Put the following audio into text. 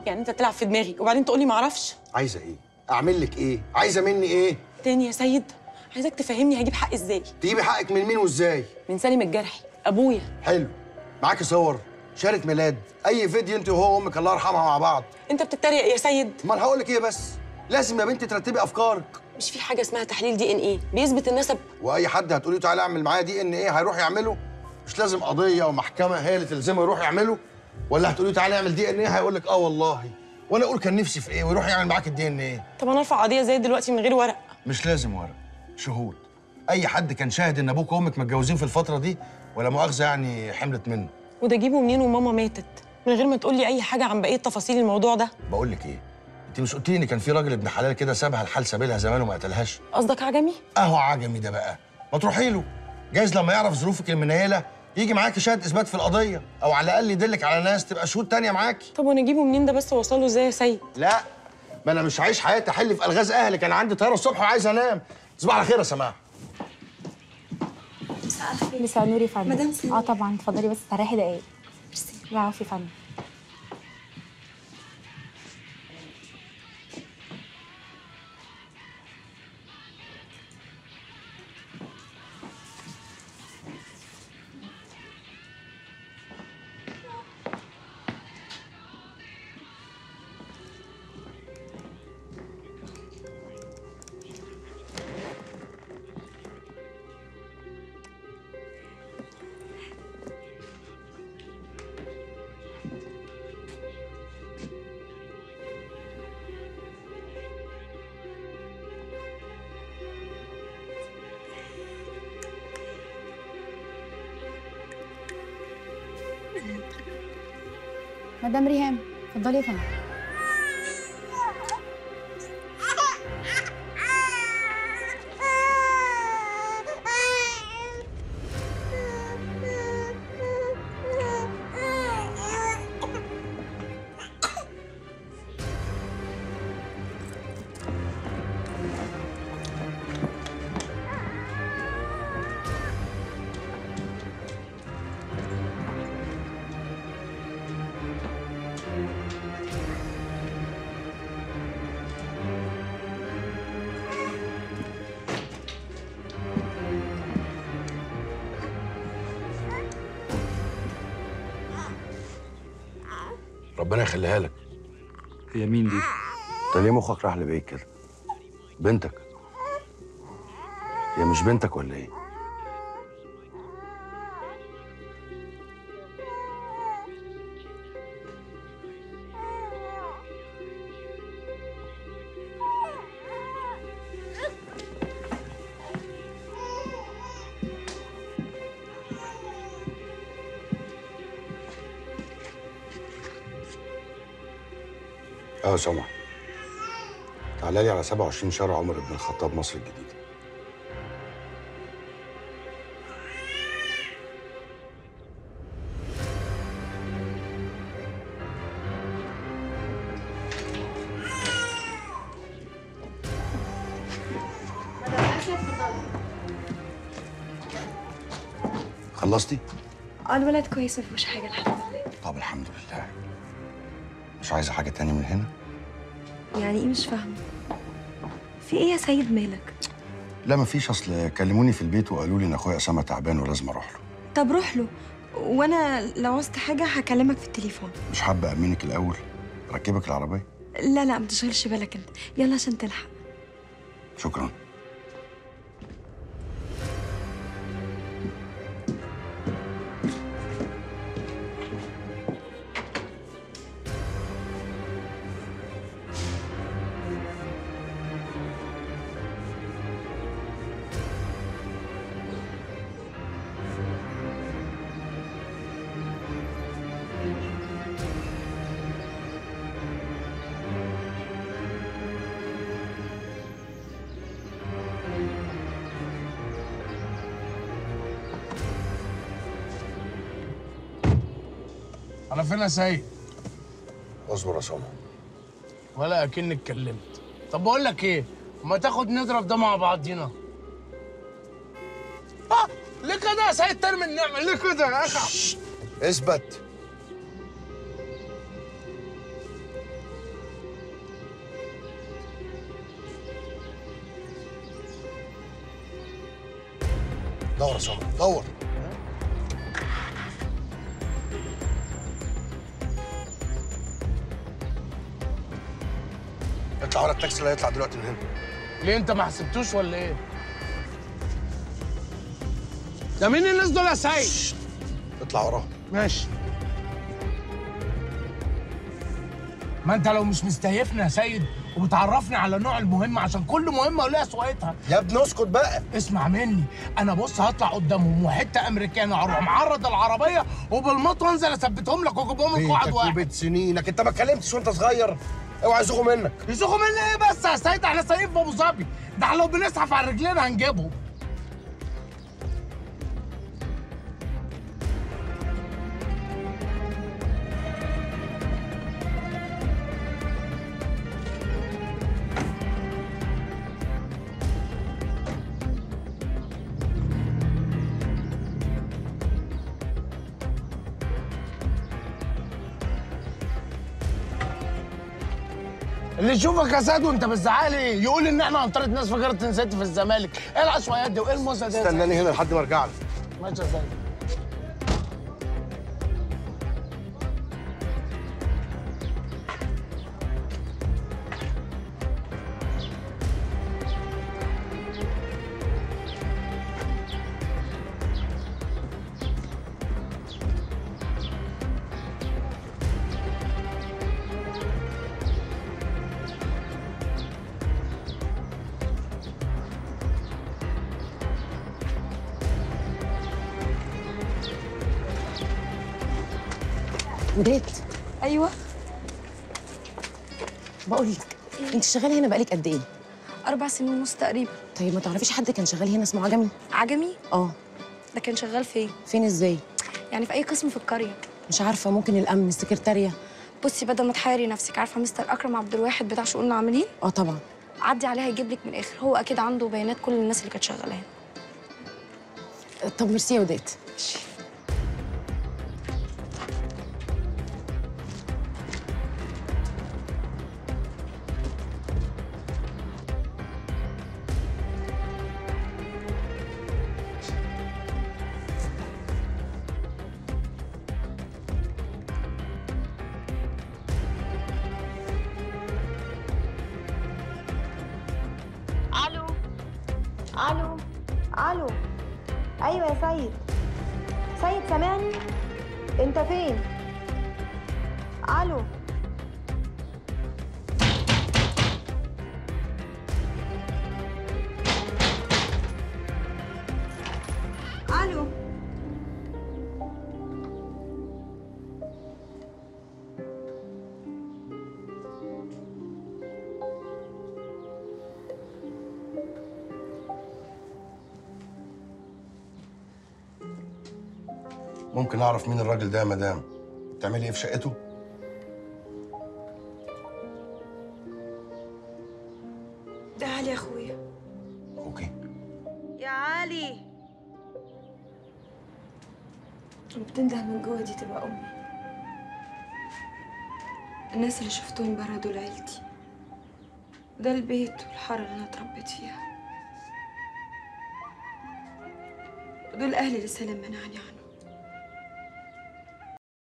يعني انت تلعب في دماغي وبعدين تقول لي ما اعرفش عايزه ايه اعمل لك ايه عايزه مني ايه تاني يا سيد عايزك تفهمني هجيب حقي ازاي تجيبي حقك من مين وازاي من سالم الجرحي ابويا حلو معاكي صور شهاده ميلاد اي فيديو انت وهو وامك الله يرحمها مع بعض انت بتتريق يا سيد امال هقول لك ايه بس لازم يا بنتي ترتبي افكارك مش في حاجه اسمها تحليل دي ان ايه بيثبت النسب واي حد هتقولي له تعالى اعمل معايا دي ان ايه هيروح يعمله مش لازم قضيه ومحكمه هي اللي تلزمه يروح يعمله ولا هتقولي له تعالى اعمل دي ان ايه هيقول لك اه والله وانا اقول كان نفسي في ايه ويروح يعمل معاك الدي ان ايه طب انا ارفع قضيه زي دلوقتي من غير ورق مش لازم ورق شهود اي حد كان شاهد ان ابوك وامك متجوزين في الفتره دي ولا مؤاخذه يعني حملت منه وده جيبه منين وماما ماتت من غير ما تقول لي اي حاجه عن بقيه تفاصيل الموضوع ده بقول لك ايه انت مش قلت لي ان كان في راجل ابن حلال كده سابها الحال سابلها زمان وما قتلهاش قصدك عجمي اهو عجمي ده بقى ما تروحي له جايز لما يعرف ظروفك المنيله يجي معاكي شهاده اثبات في القضيه او على الاقل يدلك على ناس تبقى شهود تانية معاكي طب وانا اجيبه منين ده بس واوصله ازاي يا سيد لا ما انا مش عايش حياتي احل في الغاز اهلك انا عندي طياره الصبح وعايز انام تصبح على خير يا سماح مساء النور يا فندم مدام سلمى. اه طبعا اتفضلي بس استريحي دقايق لا عفوا يا فندم مدام ريهام اتفضلي يا فندم ربنا يخليها لك هي مين دي؟ انت ليه مخك راح لبعيد كده بنتك هي مش بنتك ولا ايه اه سمع تعالى لي على 27 شارع عمر بن الخطاب مصر الجديدة خلصتي؟ اه الولد كويس ما فيهوش حاجه الحمد لله طب الحمد لله مش عايزة حاجة تانية من هنا؟ يعني ايه مش فاهمه في ايه يا سيد مالك لا مفيش أصل كلموني في البيت وقالوا لي إن أخويا أسامة تعبان ولازم أروح له طب روح له وانا لو عوزت حاجه هكلمك في التليفون مش حابة أمينك الأول ركبك العربية لا لا ما تشغلش بالك انت يلا عشان تلحق شكرا على فين يا سيد اصبر يا سمع ولا اكني اتكلمت طب بقول لك ايه ما تاخد نضرب ده مع بعضينا آه ليه كده يا سيد ترمي النعمه ليه كده يا اخي اثبت دور يا سمر دور اطلع ورا التاكسي اللي هيطلع دلوقتي من هنا ليه انت ما حسبتوش ولا ايه؟ ده مين الناس دول يا سيد؟ اطلع وراهم ماشي ما انت لو مش مستهيفنا يا سيد وبتعرفني على نوع المهمة عشان كل مهمة وليها سواقتها يا ابني اسكت بقى اسمع مني انا بص هطلع قدامهم وحته امريكانه هروح معرض العربيه وبالمط وانزل اثبتهم لك واجيبهم لك واحد بيتك واحد وبيت سنينك انت ما اتكلمتش وانت صغير اوعى يزوغوا منك يسوقوا مني ايه بس يا سيد احنا سايقين في ابو ظبي ده احنا لو بنزحف على رجلينا هنجيبهم اللي يشوفك يا سيد وانت بتزعق لي يقول ان احنا انطرت ناس فكرت ان ست في الزمالك ايه العشوائيات دي وايه الموسى دي يا سيد؟ استناني هنا لحد ما ارجع لك ماشي يا سيد وداد ايوه بقول لك انت شغاله هنا بقالك قد ايه اربع سنين ونص تقريبا طيب ما تعرفيش حد كان شغال هنا اسمه عجمي عجمي اه ده كان شغال فين فين ازاي يعني في اي قسم في القريه مش عارفه ممكن الامن السكرتاريه بصي بدل ما تحيري نفسك عارفه مستر اكرم عبد الواحد بتاع شؤون العاملين اه طبعا عدي عليه هيجيب لك من الاخر هو اكيد عنده بيانات كل الناس اللي كانت شغاله هنا طب ميرسي يا وداد الو الو الو ايوه يا سيد سيد سامعني انت فين الو الو ممكن اعرف مين الراجل ده يا مدام بتعملي ايه في شقته ده علي يا اخويا اوكي يا علي وبتنده من جوه دي تبقى امي الناس اللي شفتهم امبارح دول عيلتي وده البيت والحاره اللي انا اتربيت فيها ودول اهلي اللي سالم منعني عنهم